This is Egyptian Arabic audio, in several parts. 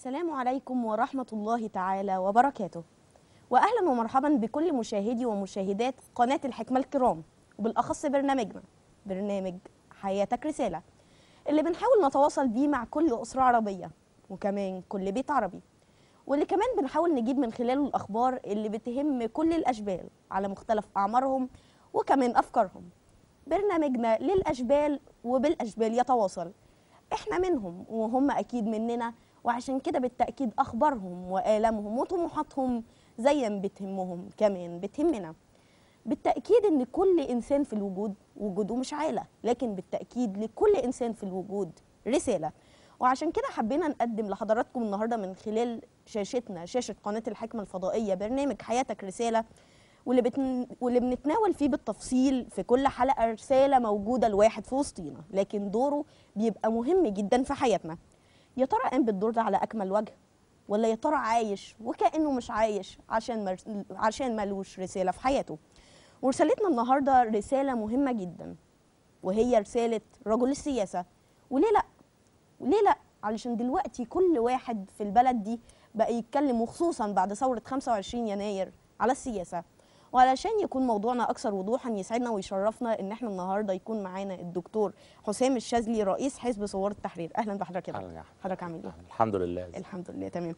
السلام عليكم ورحمة الله تعالى وبركاته وأهلا ومرحبا بكل مشاهدي ومشاهدات قناة الحكمة الكرام وبالأخص برنامجنا برنامج حياتك رسالة اللي بنحاول نتواصل بيه مع كل أسرة عربية وكمان كل بيت عربي واللي كمان بنحاول نجيب من خلاله الأخبار اللي بتهم كل الأشبال على مختلف أعمارهم وكمان أفكارهم برنامجنا للأشبال وبالأشبال يتواصل احنا منهم وهم اكيد مننا وعشان كده بالتاكيد اخبارهم والامهم وطموحاتهم زي ما بتهمهم كمان بتهمنا بالتاكيد ان كل انسان في الوجود وجوده مش عاله لكن بالتاكيد لكل انسان في الوجود رساله وعشان كده حبينا نقدم لحضراتكم النهارده من خلال شاشتنا شاشه قناه الحكمه الفضائيه برنامج حياتك رساله واللي, بتن... واللي بنتناول فيه بالتفصيل في كل حلقه رساله موجوده لواحد في وسطينا لكن دوره بيبقى مهم جدا في حياتنا يا ترى قام بالدور ده على اكمل وجه ولا يا ترى عايش وكانه مش عايش عشان مر... عشان ملوش رساله في حياته ورسالتنا النهارده رساله مهمه جدا وهي رساله رجل السياسه وليه لا وليه لا علشان دلوقتي كل واحد في البلد دي بقى يتكلم وخصوصا بعد ثوره 25 يناير على السياسه وعلشان يكون موضوعنا اكثر وضوحا يسعدنا ويشرفنا ان احنا النهارده يكون معانا الدكتور حسام الشاذلي رئيس حزب ثوار التحرير اهلا بحضرتك يا أهلاً دكتور يا أحمد. حضرتك عامل ايه الحمد لله الحمد لله تمام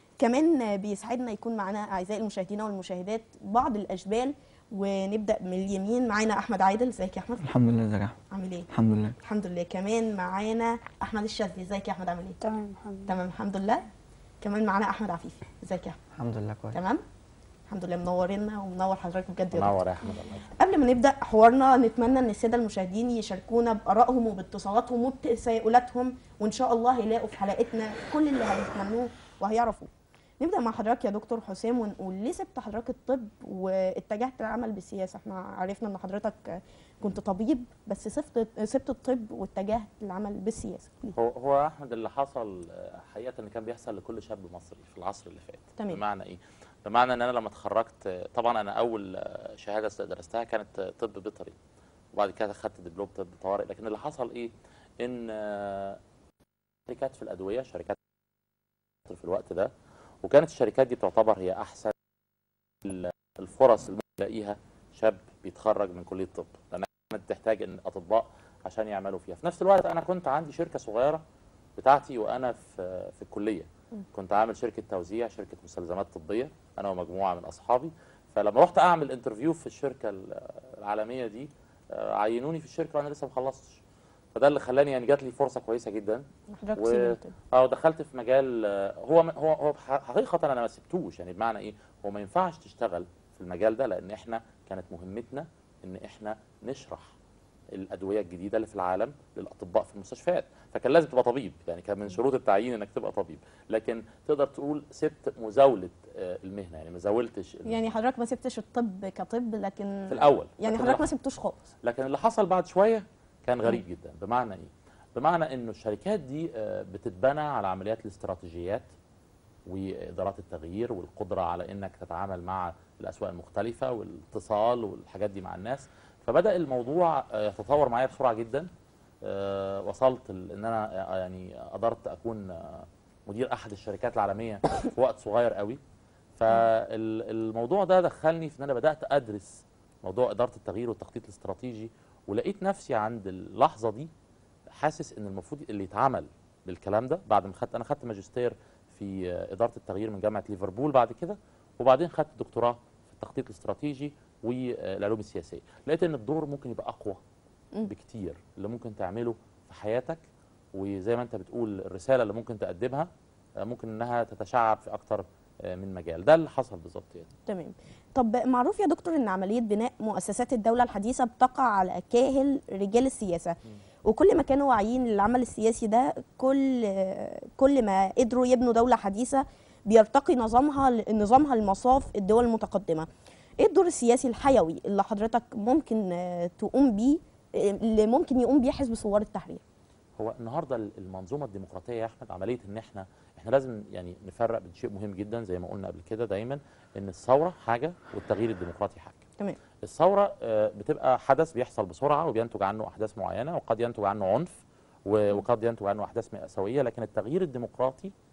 كمان بيسعدنا يكون معانا اعزائي المشاهدين والمشاهدات بعض الاشبال ونبدا من اليمين معانا احمد عادل ازيك يا احمد الحمد لله ازيك يا احمد عامل ايه الحمد لله الحمد لله كمان معانا احمد الشاذلي ازيك يا احمد عامل ايه تمام الحمد لله تمام الحمد لله كمان معانا احمد عفيفي ازيك يا احمد الحمد لله كويس تمام الحمد لله منورنا ومنور حضرتك بجد يا دكتور. منور يا احمد الله يخليك. قبل ما نبدا حوارنا نتمنى ان الساده المشاهدين يشاركونا بارائهم وباتصالاتهم وبتساؤلاتهم وان شاء الله هيلاقوا في حلقتنا كل اللي هيتمنوه وهيعرفوا نبدا مع حضرتك يا دكتور حسام ونقول ليه سبت حضرتك الطب واتجهت للعمل بالسياسه احنا عرفنا ان حضرتك كنت طبيب بس سبت سبت الطب واتجهت للعمل بالسياسه ليه؟ هو هو يا احمد اللي حصل آه، حقيقه ان كان بيحصل لكل شاب مصري في العصر اللي فات تمام. بمعنى ايه بمعنى ان انا لما اتخرجت آه، طبعا انا اول آه، شهاده درستها كانت آه، طب بيطري وبعد كده خدت دبلوم طب طوارئ لكن اللي حصل ايه ان آه، شركات في الادويه شركات في الوقت ده وكانت الشركات دي تعتبر هي احسن ال- الفرص اللي ممكن يلاقيها شاب بيتخرج من كليه الطب لان كانت تحتاج ان اطباء عشان يعملوا فيها في نفس الوقت انا كنت عندي شركه صغيره بتاعتي وانا في في الكليه كنت عامل شركه توزيع شركه مستلزمات طبيه انا ومجموعه من اصحابي فلما رحت اعمل انترفيو في الشركه ال- العالميه دي آه، عينوني في الشركه وانا لسه ما خلصتش فده اللي خلاني يعني جات لي فرصه كويسه جدا حضرتك و- سيب الطب. اه دخلت في مجال آه، هو هو هو ح- حقيقه انا ما سبتوش يعني بمعنى ايه هو ما ينفعش تشتغل في المجال ده لان احنا كانت مهمتنا ان احنا نشرح الادويه الجديده اللي في العالم للاطباء في المستشفيات فكان لازم تبقى طبيب يعني كان من شروط التعيين انك تبقى طبيب لكن تقدر تقول سبت مزاوله آه، المهنه يعني ما زاولتش ال- يعني حضرتك ما سبتش الطب كطب لكن في الاول يعني لكن حضرتك ما اللي- سبتوش خالص لكن اللي حصل بعد شويه كان غريب جدا بمعنى ايه بمعنى انه الشركات دي آه، بتتبنى على عمليات الاستراتيجيات وادارات التغيير والقدره على انك تتعامل مع الاسواق المختلفه والاتصال والحاجات دي مع الناس فبدا الموضوع آه، يتطور معايا بسرعه جدا آه، وصلت ل- ان انا آه، يعني قدرت اكون آه، مدير احد الشركات العالميه في وقت صغير قوي فالموضوع ده دخلني في ان انا بدات ادرس موضوع اداره التغيير والتخطيط الاستراتيجي ولقيت نفسي عند اللحظه دي حاسس ان المفروض اللي يتعمل بالكلام ده بعد ما خدت انا خدت ماجستير في آه، اداره التغيير من جامعه ليفربول بعد كده وبعدين خدت دكتوراه في التخطيط الاستراتيجي والعلوم السياسيه لقيت ان الدور ممكن يبقى اقوى مم. بكتير اللي ممكن تعمله في حياتك وزي ما انت بتقول الرساله اللي ممكن تقدمها آه، ممكن انها تتشعب في اكتر آه، من مجال ده اللي حصل بالظبط يعني تمام طب معروف يا دكتور ان عمليه بناء مؤسسات الدوله الحديثه بتقع على كاهل رجال السياسه وكل ما كانوا واعيين للعمل السياسي ده كل كل ما قدروا يبنوا دوله حديثه بيرتقي نظامها نظامها لمصاف الدول المتقدمه ايه الدور السياسي الحيوي اللي حضرتك ممكن آه، تقوم بيه آه، اللي ممكن يقوم بيه حزب ثوار التحرير هو النهارده المنظومه الديمقراطيه يا احمد عمليه ان احنا احنا لازم يعني نفرق بين شيء مهم جدا زي ما قلنا قبل كده دايما ان الثوره حاجه والتغيير الديمقراطي حاجه تمام الثوره آه، بتبقى حدث بيحصل بسرعه وبينتج عنه احداث معينه وقد ينتج عنه عنف و- وقد ينتج عنه احداث مأساويه لكن التغيير الديمقراطي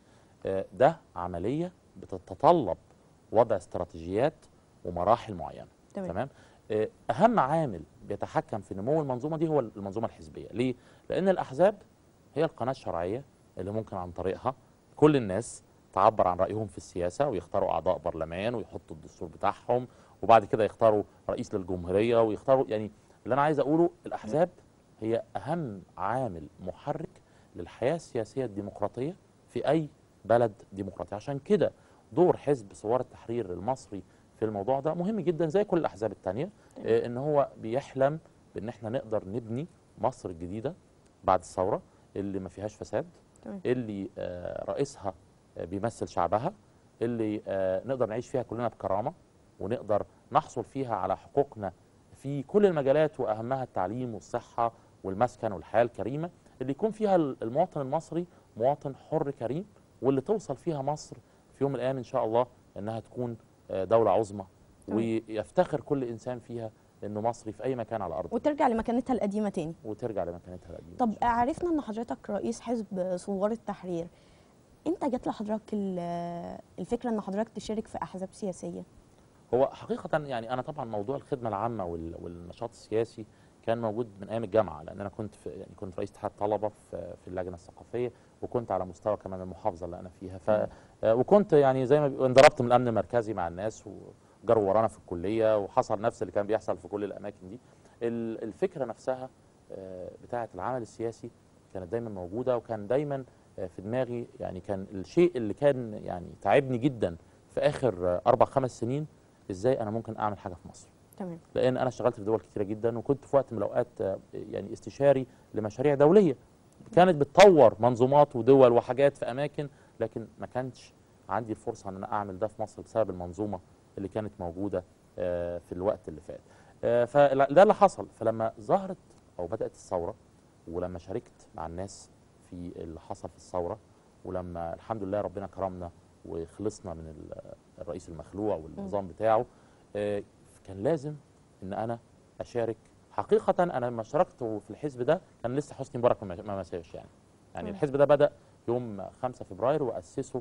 آه، ده عمليه بتتطلب وضع استراتيجيات ومراحل معينه تمام. تمام آه، اهم عامل بيتحكم في نمو المنظومه دي هو المنظومه الحزبيه ليه لان الاحزاب هي القناه الشرعيه اللي ممكن عن طريقها كل الناس تعبر عن رايهم في السياسه ويختاروا اعضاء برلمان ويحطوا الدستور بتاعهم وبعد كده يختاروا رئيس للجمهوريه ويختاروا يعني اللي انا عايز اقوله الاحزاب هي اهم عامل محرك للحياه السياسيه الديمقراطيه في اي بلد ديمقراطي عشان كده دور حزب ثوار التحرير المصري في الموضوع ده مهم جدا زي كل الاحزاب التانية آه، ان هو بيحلم بان احنا نقدر نبني مصر الجديده بعد الثوره اللي ما فيهاش فساد تمام. اللي آه، رئيسها آه، بيمثل شعبها اللي آه، نقدر نعيش فيها كلنا بكرامه ونقدر نحصل فيها على حقوقنا في كل المجالات واهمها التعليم والصحه والمسكن والحياه الكريمه اللي يكون فيها المواطن المصري مواطن حر كريم واللي توصل فيها مصر في يوم من الايام ان شاء الله انها تكون آه، دوله عظمى تمام. ويفتخر كل انسان فيها انه مصري في اي مكان على الارض وترجع لمكانتها القديمه تاني وترجع لمكانتها القديمه طب عرفنا ان حضرتك رئيس حزب ثوار التحرير امتى جت لحضرتك ال- الفكره ان حضرتك تشارك في احزاب سياسيه هو حقيقة يعني أنا طبعا موضوع الخدمة العامة وال- والنشاط السياسي كان موجود من أيام الجامعة لأن أنا كنت في يعني كنت رئيس اتحاد طلبة في في اللجنة الثقافية وكنت على مستوى كمان المحافظة اللي أنا فيها ف آه، وكنت يعني زي ما بيقولوا انضربت من الأمن المركزي مع الناس وجروا ورانا في الكلية وحصل نفس اللي كان بيحصل في كل الأماكن دي ال- الفكرة نفسها آه، بتاعة العمل السياسي كانت دايما موجودة وكان دايما آه، في دماغي يعني كان الشيء اللي كان يعني تعبني جدا في آخر آه، أربع خمس سنين ازاي انا ممكن اعمل حاجه في مصر تمام لان انا اشتغلت في دول كتيره جدا وكنت في وقت من الاوقات آه، يعني استشاري لمشاريع دوليه كانت بتطور منظومات ودول وحاجات في اماكن لكن ما كانش عندي الفرصه ان انا اعمل ده في مصر بسبب المنظومه اللي كانت موجوده آه، في الوقت اللي فات آه، فده اللي حصل فلما ظهرت او بدات الثوره ولما شاركت مع الناس في اللي حصل في الثوره ولما الحمد لله ربنا كرمنا وخلصنا من ال- الرئيس المخلوع والنظام بتاعه آه، كان لازم ان انا اشارك حقيقه انا لما شاركت في الحزب ده كان لسه حسني مبارك ما ما مساش يعني يعني مم. الحزب ده بدا يوم 5 فبراير واسسه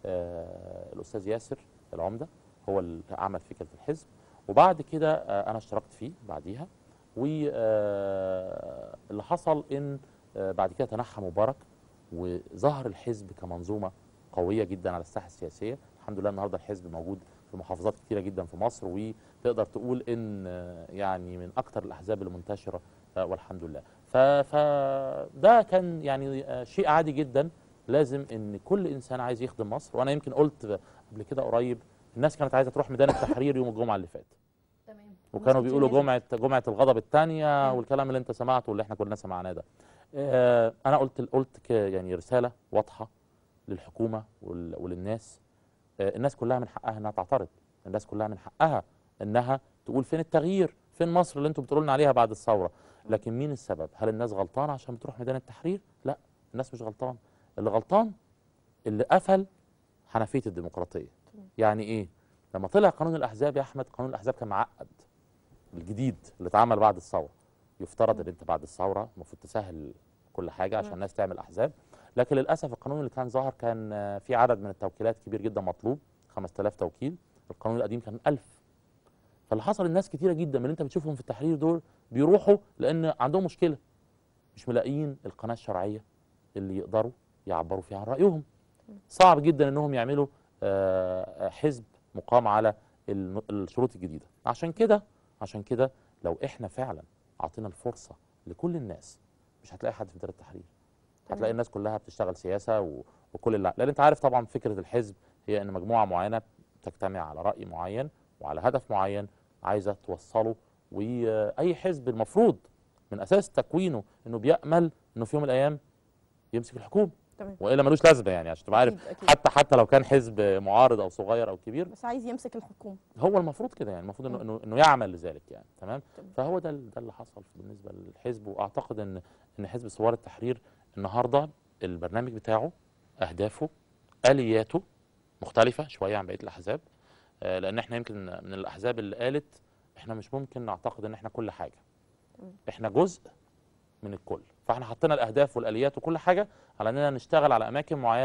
آه، الاستاذ ياسر العمده هو اللي عمل فكره الحزب وبعد كده آه، انا اشتركت فيه بعديها واللي حصل ان آه، بعد كده تنحى مبارك وظهر الحزب كمنظومه قويه جدا على الساحه السياسيه الحمد لله النهارده الحزب موجود في محافظات كتيره جدا في مصر وتقدر تقول ان آه، يعني من اكثر الاحزاب المنتشره آه، والحمد لله ف- فده كان يعني آه، شيء عادي جدا لازم ان كل انسان عايز يخدم مصر وانا يمكن قلت قبل كده قريب الناس كانت عايزه تروح ميدان التحرير يوم الجمعه اللي فات تمام وكانوا بيقولوا جمعه جمعه الغضب الثانيه والكلام اللي انت سمعته واللي احنا كلنا سمعناه ده آه، انا قلت قلت ك- يعني رساله واضحه للحكومه وال- وللناس آه، الناس كلها من حقها انها تعترض الناس كلها من حقها انها تقول فين التغيير فين مصر اللي انتم بتقولوا لنا عليها بعد الثوره لكن مين السبب هل الناس غلطانه عشان بتروح ميدان التحرير لا الناس مش غلطان اللي غلطان اللي قفل حنفيه الديمقراطيه يعني ايه لما طلع قانون الاحزاب يا احمد قانون الاحزاب كان معقد الجديد اللي اتعمل بعد الثوره يفترض ان انت بعد الثوره المفروض تسهل كل حاجه عشان تمام. الناس تعمل احزاب لكن للاسف القانون اللي كان ظاهر كان آه، في عدد من التوكيلات كبير جدا مطلوب 5000 توكيل القانون القديم كان 1000 فاللي حصل الناس كتيره جدا من اللي انت بتشوفهم في التحرير دول بيروحوا لان عندهم مشكله مش ملاقيين القناه الشرعيه اللي يقدروا يعبروا فيها عن رايهم صعب جدا انهم يعملوا آه، حزب مقام على الن- الشروط الجديده عشان كده عشان كده لو احنا فعلا اعطينا الفرصه لكل الناس مش هتلاقي حد في دار التحرير تمام. هتلاقي الناس كلها بتشتغل سياسه و... وكل اللي لان انت عارف طبعا فكره الحزب هي ان مجموعه معينه تجتمع على راي معين وعلى هدف معين عايزه توصله واي حزب المفروض من اساس تكوينه انه بيامل انه في يوم من الايام يمسك الحكومه تمام والا ملوش لازمه يعني عشان تبقى عارف أكيد أكيد. حتى حتى لو كان حزب معارض او صغير او كبير بس عايز يمسك الحكومه هو المفروض كده يعني المفروض انه مم. انه, إنه يعمل لذلك يعني تمام تمام. فهو ده ال- ده اللي حصل بالنسبه للحزب واعتقد ان ان حزب ثوار التحرير النهارده البرنامج بتاعه اهدافه الياته مختلفه شويه عن بقيه الاحزاب آه، لان احنا يمكن من الاحزاب اللي قالت احنا مش ممكن نعتقد ان احنا كل حاجه تمام. احنا جزء من الكل فاحنا حطينا الاهداف والاليات وكل حاجه على اننا نشتغل على اماكن معينه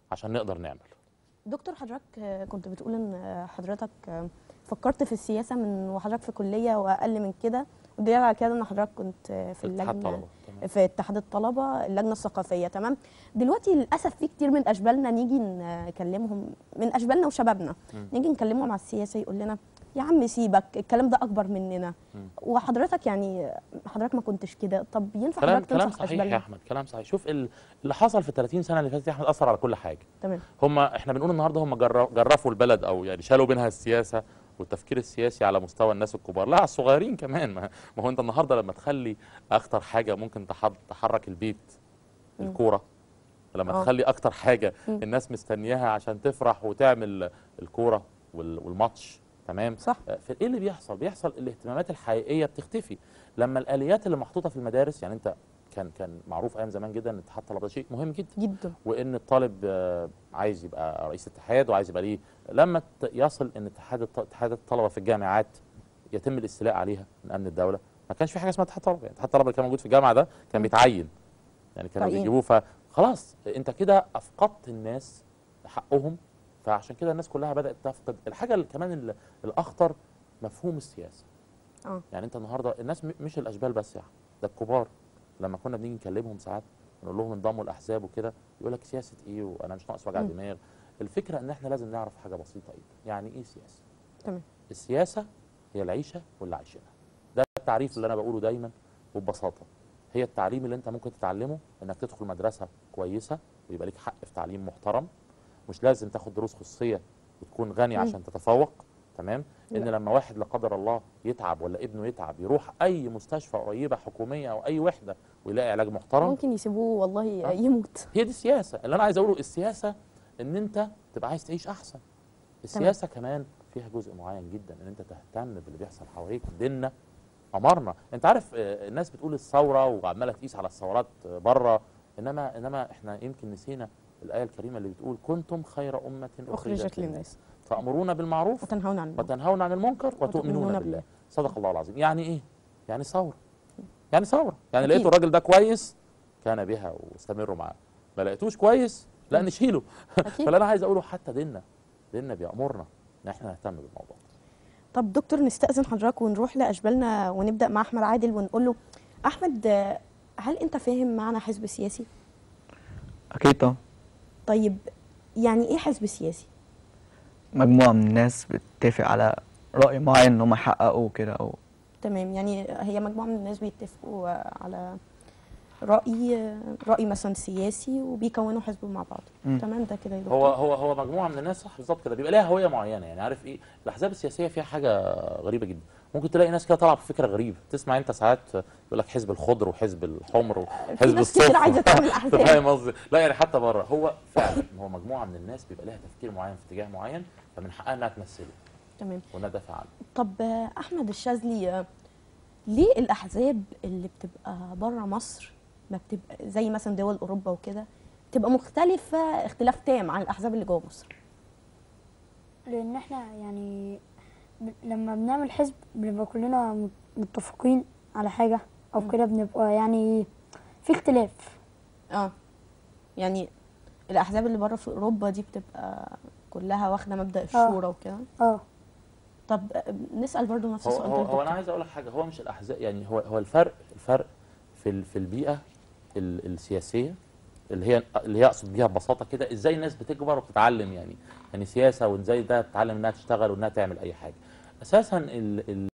عشان نقدر نعمل دكتور حضرتك آه، كنت بتقول ان آه، حضرتك آه، فكرت في السياسه من وحضرتك في كليه واقل من كده والدليل على كده ان حضرتك كنت آه، في اتحاد اللجنه طلبة، تمام. في اتحاد الطلبه اللجنه الثقافيه تمام دلوقتي للاسف في كتير من اشبالنا نيجي نكلمهم من اشبالنا وشبابنا مم. نيجي نكلمهم على السياسه يقول لنا يا عم سيبك الكلام ده اكبر مننا مم. وحضرتك يعني حضرتك ما كنتش كده طب ينفع كلام حضرتك كلام تنصح صحيح يا اشبالنا احمد كلام صحيح شوف ال- اللي حصل في ال 30 سنه اللي فاتت يا احمد اثر على كل حاجه تمام هم احنا بنقول النهارده هم جر- جرفوا البلد او يعني شالوا منها السياسه والتفكير السياسي على مستوى الناس الكبار لا على الصغيرين كمان ما ما هو انت النهارده لما تخلي اكتر حاجه ممكن تحض- تحرك البيت مم. الكوره لما آه. تخلي اكتر حاجه مم. الناس مستنياها عشان تفرح وتعمل الكوره وال- والماتش تمام صح آه، فايه اللي بيحصل بيحصل الاهتمامات الحقيقيه بتختفي لما الاليات اللي محطوطه في المدارس يعني انت كان كان معروف ايام زمان جدا ان اتحاد الطلبه ده شيء مهم جدا جدا وان الطالب آه، عايز يبقى رئيس اتحاد وعايز يبقى ليه لما ت- يصل ان اتحاد الط- اتحاد الطلبه في الجامعات يتم الاستيلاء عليها من امن الدوله ما كانش في حاجه اسمها اتحاد طلبه يعني اتحاد الطلبه اللي كان موجود في الجامعه ده كان بيتعين يعني كانوا تعيين. بيجيبوه فخلاص انت كده افقدت الناس حقهم فعشان كده الناس كلها بدات تفقد الحاجه اللي كمان ال- الاخطر مفهوم السياسه اه يعني انت النهارده الناس م- مش الاشبال بس يا أحمد، ده الكبار لما كنا بنيجي نكلمهم ساعات نقول لهم انضموا الاحزاب وكده يقول لك سياسه ايه وانا مش ناقص وجع مم. دماغ الفكره ان احنا لازم نعرف حاجه بسيطه ايه يعني ايه سياسه تمام السياسه هي العيشه واللي عايشينها ده التعريف اللي انا بقوله دايما وببساطه هي التعليم اللي انت ممكن تتعلمه انك تدخل مدرسه كويسه ويبقى ليك حق في تعليم محترم مش لازم تاخد دروس خصوصيه وتكون غني مم. عشان تتفوق تمام ان لا. لما واحد لا قدر الله يتعب ولا ابنه يتعب يروح اي مستشفى قريبه حكوميه او اي وحده ويلاقي علاج محترم ممكن يسيبوه والله آه. يموت هي دي السياسه اللي انا عايز اقوله السياسه ان انت تبقى عايز تعيش احسن السياسه كمان فيها جزء معين جدا ان انت تهتم باللي بيحصل حواليك ديننا امرنا انت عارف آه، الناس بتقول الثوره وعماله تقيس على الثورات آه، بره انما انما احنا يمكن نسينا الايه الكريمه اللي بتقول كنتم خير امه اخرجت, أخرجت للناس للناس. تامرون بالمعروف وتنهون عن المنكر. وتنهون عن المنكر وتؤمنون بالله صدق الله العظيم يعني ايه يعني ثوره يعني ثوره يعني أكيد. لقيتوا الراجل ده كويس كان بها واستمروا معاه ما لقيتوش كويس لا نشيله أكيد. فاللي انا عايز اقوله حتى ديننا ديننا بيامرنا ان احنا نهتم بالموضوع طب دكتور نستأذن حضرتك ونروح لأشبالنا ونبدأ مع أحمد عادل ونقول له أحمد آه، هل أنت فاهم معنى حزب سياسي؟ أكيد طبعا طيب يعني إيه حزب سياسي؟ مجموعة من الناس بتتفق على رأي معين إن هم يحققوه كده أو تمام يعني هي مجموعة من الناس بيتفقوا آه، على رأي آه، رأي مثلا سياسي وبيكونوا حزب مع بعض مم. تمام ده كده يا دكتور هو هو هو مجموعه من الناس صح بالظبط كده بيبقى لها هويه معينه يعني عارف ايه الاحزاب السياسيه فيها حاجه غريبه جدا ممكن تلاقي ناس كده طالعه بفكره غريبه تسمع انت ساعات يقول لك حزب الخضر وحزب الحمر وحزب ناس كتير الصفر عايزة تعمل أنت أحزاب. فاهم قصدي لا يعني حتى بره هو فعلا هو مجموعه من الناس بيبقى لها تفكير معين في اتجاه معين فمن حقها انها تمثله تمام وندافع عنه طب آه، أحمد الشاذلي آه، ليه الأحزاب اللي بتبقى بره مصر ما بتبقى زي مثلا دول أوروبا وكده تبقى مختلفة اختلاف تام عن الأحزاب اللي جوه مصر؟ لان احنا يعني ب- لما بنعمل حزب بنبقى كلنا مت- متفقين على حاجة او كده بنبقى يعني في اختلاف اه يعني الاحزاب اللي بره في اوروبا دي بتبقى كلها واخده مبدا الشورى وكده اه طب آه، نسال برضو نفس هو السؤال هو, ده هو انا للدكتور. عايز اقول لك حاجه هو مش الاحزاب يعني هو هو الفرق الفرق في ال- في البيئه ال- السياسيه اللي هي اللي هي اقصد بيها ببساطه كده ازاي الناس بتكبر وبتتعلم يعني يعني سياسه وازاي ده تتعلم انها تشتغل وانها تعمل اي حاجه اساسا ال ال